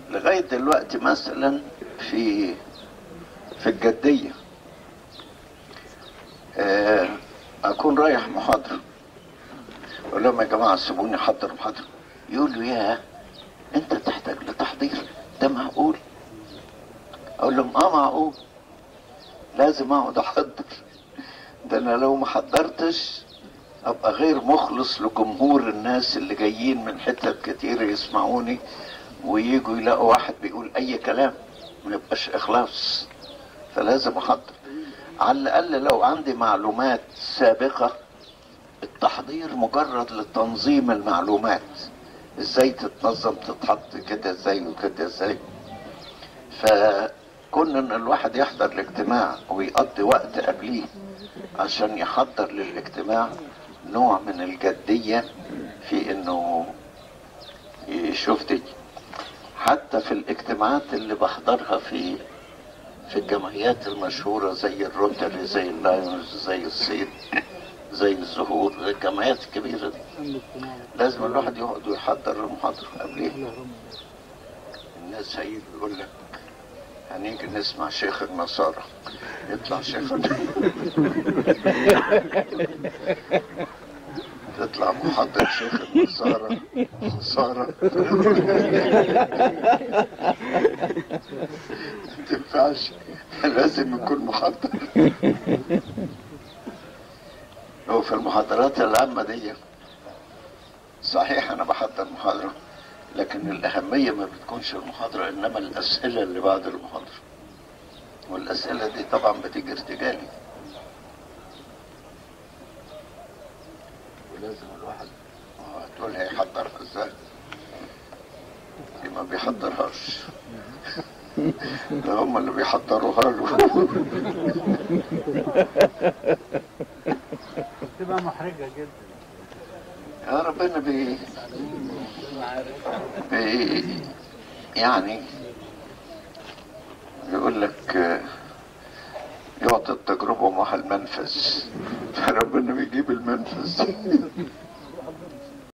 لغاية دلوقتي مثلا في في الجدية آه، أكون رايح محاضرة أقول لهم يا جماعة سيبوني أحضر محاضرة يقولوا يا أنت تحتاج لتحضير ده معقول أقول لهم آه معقول لازم أقعد أحضر ده أنا لو ما حضرتش أبقى غير مخلص لجمهور الناس اللي جايين من حتت كتير يسمعوني ويجوا يلاقوا واحد بيقول أي كلام ما يبقاش إخلاص فلازم أحضر على الأقل لو عندي معلومات سابقة التحضير مجرد لتنظيم المعلومات ازاي تتنظم تتحط كده ازاي وكده ازاي فكون ان الواحد يحضر الاجتماع ويقضي وقت قبليه عشان يحضر للاجتماع نوع من الجدية في انه يشوف دي حتى في الاجتماعات اللي بحضرها في في الجمعيات المشهورة زي الروتري زي اللايونز زي الصيد زي الزهور زي الجمعيات الكبيرة دي لازم الواحد يقعد ويحضر المحاضرة قبليه الناس هيجي يقول لك هنيجي نسمع شيخ النصارى يطلع شيخ تطلع محاضر شيخ النصارى نصارى ما تنفعش لازم يكون محضر هو في المحاضرات العامة دي صحيح أنا بحضر محاضرة لكن الأهمية ما بتكونش المحاضرة إنما الأسئلة اللي بعد المحاضرة والأسئلة دي طبعا بتيجي ارتجالي ولازم الواحد آه، تقول هيحضرها ازاي دي ما بيحضرهاش ده هم اللي بيحضروها له تبقى محرجة جدا يا ربنا بي... بي... يعني يقول لك آه، يعطي التجربة مع المنفذ فربنا بيجيب المنفذ